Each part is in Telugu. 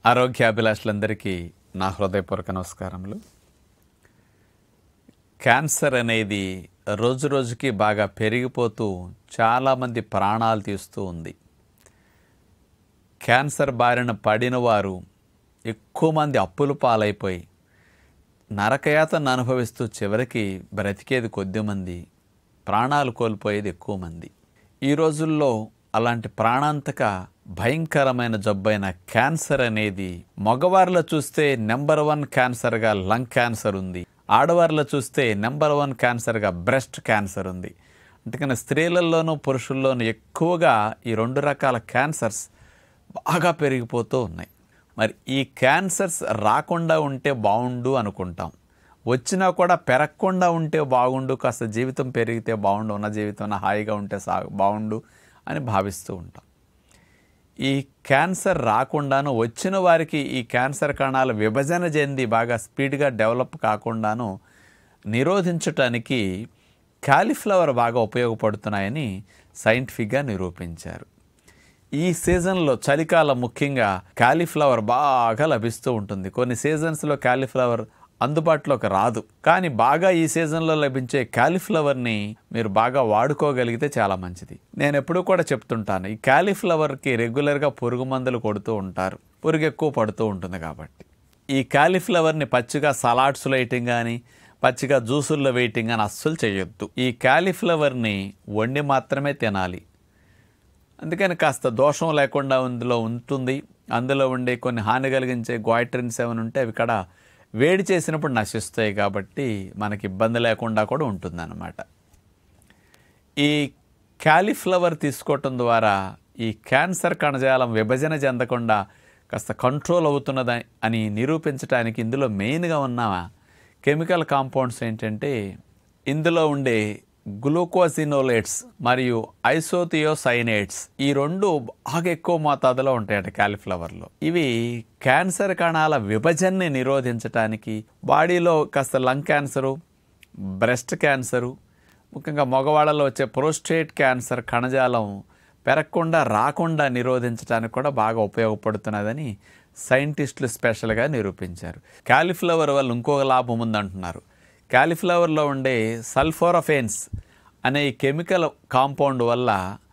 ఆరోగ్యాభిలాషులందరికీ నా హృదయపూర్వక నమస్కారములు క్యాన్సర్ అనేది రోజు రోజుకి బాగా పెరిగిపోతూ చాలామంది ప్రాణాలు తీస్తూ ఉంది క్యాన్సర్ బారిన పడిన వారు ఎక్కువ మంది అప్పుల పాలైపోయి నరకయాతను అనుభవిస్తూ చివరికి బ్రతికేది కొద్దిమంది ప్రాణాలు కోల్పోయేది ఎక్కువ మంది ఈ రోజుల్లో అలాంటి ప్రాణాంతక భయంకరమైన జబ్బైన క్యాన్సర్ అనేది మగవారిలో చూస్తే నెంబర్ వన్ క్యాన్సర్గా లంగ్ క్యాన్సర్ ఉంది ఆడవారిలో చూస్తే నెంబర్ వన్ క్యాన్సర్గా బ్రెస్ట్ క్యాన్సర్ ఉంది అందుకని స్త్రీలలోనూ పురుషుల్లోనూ ఎక్కువగా ఈ రెండు రకాల క్యాన్సర్స్ బాగా పెరిగిపోతూ ఉన్నాయి మరి ఈ క్యాన్సర్స్ రాకుండా ఉంటే బాగుండు అనుకుంటాం వచ్చినా కూడా పెరగకుండా ఉంటే బాగుండు కాస్త జీవితం పెరిగితే బాగుండు ఉన్న జీవితం హాయిగా ఉంటే సా బాగుండు అని భావిస్తూ ఉంటాం ఈ క్యాన్సర్ రాకుండాను వచ్చిన వారికి ఈ క్యాన్సర్ కణాలు విభజన చెంది బాగా స్పీడ్గా డెవలప్ కాకుండాను నిరోధించటానికి కాలీఫ్లవర్ బాగా ఉపయోగపడుతున్నాయని సైంటిఫిక్గా నిరూపించారు ఈ సీజన్లో చలికాలం ముఖ్యంగా కాలీఫ్లవర్ బాగా లభిస్తూ ఉంటుంది కొన్ని సీజన్స్లో కాలీఫ్లవర్ అందుబాటులోకి రాదు కానీ బాగా ఈ సీజన్లో లభించే కాలీఫ్లవర్ని మీరు బాగా వాడుకోగలిగితే చాలా మంచిది నేను ఎప్పుడూ కూడా చెప్తుంటాను ఈ కాలీఫ్లవర్కి రెగ్యులర్గా పురుగు మందులు కొడుతూ ఉంటారు పురుగు ఎక్కువ పడుతూ ఉంటుంది కాబట్టి ఈ కాలీఫ్లవర్ని పచ్చిగా సలాడ్స్లో వేయటం కానీ పచ్చిగా జ్యూసుల్లో వేయటం కానీ అస్సలు చేయొద్దు ఈ కాలీఫ్లవర్ని వండి మాత్రమే తినాలి అందుకని కాస్త దోషం లేకుండా ఇందులో ఉంటుంది అందులో ఉండే కొన్ని హాని కలిగించే గ్వాయిట్రిన్స్ ఏమైనా ఉంటే అవి ఇక్కడ వేడి చేసినప్పుడు నశిస్తాయి కాబట్టి మనకి ఇబ్బంది లేకుండా కూడా ఉంటుందన్నమాట ఈ క్యాలీఫ్లవర్ తీసుకోవటం ద్వారా ఈ క్యాన్సర్ కణజాలం విభజన చెందకుండా కాస్త కంట్రోల్ అవుతున్నది అని నిరూపించడానికి ఇందులో మెయిన్గా ఉన్న కెమికల్ కాంపౌండ్స్ ఏంటంటే ఇందులో ఉండే గ్లూకోజినోలేట్స్ మరియు ఐసోథియోసైనేట్స్ ఈ రెండు బాగా ఎక్కువ మోతాదులో ఉంటాయట కాలీఫ్లవర్లో ఇవి క్యాన్సర్ కణాల విభజనని నిరోధించటానికి బాడీలో కాస్త లంగ్ క్యాన్సరు బ్రెస్ట్ క్యాన్సరు ముఖ్యంగా మగవాళ్ళలో వచ్చే ప్రోస్టేట్ క్యాన్సర్ కణజాలం పెరగకుండా రాకుండా నిరోధించడానికి కూడా బాగా ఉపయోగపడుతున్నదని సైంటిస్టులు స్పెషల్గా నిరూపించారు కాలీఫ్లవర్ వల్ల ఇంకొక లాభం ఉందంటున్నారు కాలీఫ్లవర్లో ఉండే సల్ఫోరఫెన్స్ అనే ఈ కెమికల్ కాంపౌండ్ వల్ల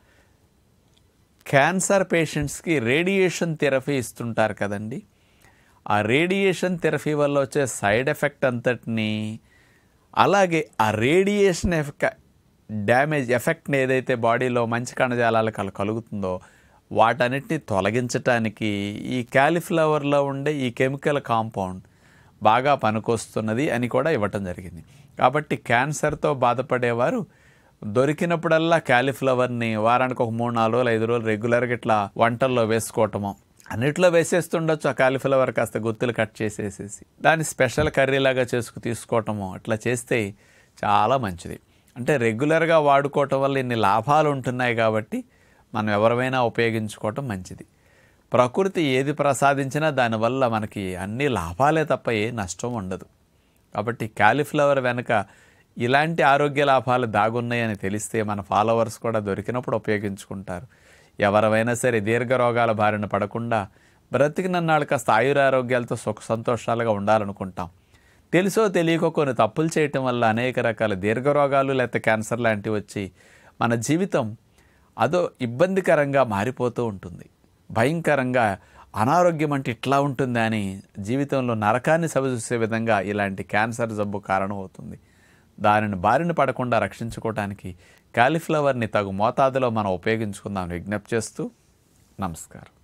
క్యాన్సర్ పేషెంట్స్కి రేడియేషన్ థెరపీ ఇస్తుంటారు కదండి ఆ రేడియేషన్ థెరపీ వల్ల వచ్చే సైడ్ ఎఫెక్ట్ అంతటిని అలాగే ఆ రేడియేషన్ ఎఫెక్ట్ డ్యామేజ్ ఎఫెక్ట్ని ఏదైతే బాడీలో మంచి కణజాలాలకు అలా కలుగుతుందో వాటన్నిటిని తొలగించటానికి ఈ క్యాలీఫ్లవర్లో ఉండే ఈ కెమికల్ కాంపౌండ్ బాగా పనికొస్తున్నది అని కూడా ఇవ్వటం జరిగింది కాబట్టి క్యాన్సర్తో బాధపడేవారు దొరికినప్పుడల్లా క్యాలీఫ్లవర్ని వారానికి ఒక మూడు నాలుగు రోజులు ఐదు రోజులు రెగ్యులర్గా ఇట్లా వంటల్లో వేసుకోవటము అన్నిట్లో వేసేస్తుండొచ్చు ఆ కాలీఫ్లవర్ కాస్త గుత్తులు కట్ చేసేసేసి దాన్ని స్పెషల్ కర్రీలాగా చేసుకు తీసుకోవటము అట్లా చేస్తే చాలా మంచిది అంటే రెగ్యులర్గా వాడుకోవటం వల్ల ఇన్ని లాభాలు ఉంటున్నాయి కాబట్టి మనం ఎవరైనా ఉపయోగించుకోవటం మంచిది ప్రకృతి ఏది ప్రసాదించినా దానివల్ల మనకి అన్ని లాభాలే తప్ప ఏ నష్టం ఉండదు కాబట్టి కాలీఫ్లవర్ వెనుక ఇలాంటి ఆరోగ్య లాభాలు దాగున్నాయని తెలిస్తే మన ఫాలోవర్స్ కూడా దొరికినప్పుడు ఉపయోగించుకుంటారు ఎవరైనా సరే దీర్ఘ రోగాల బారిన పడకుండా బ్రతికినన్నాళ్ళు కాస్త ఆయురారోగ్యాలతో సుఖ సంతోషాలుగా ఉండాలనుకుంటాం తెలుసో తెలియకో కొన్ని తప్పులు చేయటం వల్ల అనేక రకాల దీర్ఘ రోగాలు లేకపోతే క్యాన్సర్ లాంటివి వచ్చి మన జీవితం అదో ఇబ్బందికరంగా మారిపోతూ ఉంటుంది భయంకరంగా అనారోగ్యం అంటే ఇట్లా ఉంటుందా అని జీవితంలో నరకాన్ని సవిచూసే విధంగా ఇలాంటి క్యాన్సర్ జబ్బు కారణమవుతుంది దానిని బారిన పడకుండా రక్షించుకోవడానికి కాలీఫ్లవర్ని తగు మోతాదులో మనం ఉపయోగించుకుందాం విజ్ఞప్తి చేస్తూ నమస్కారం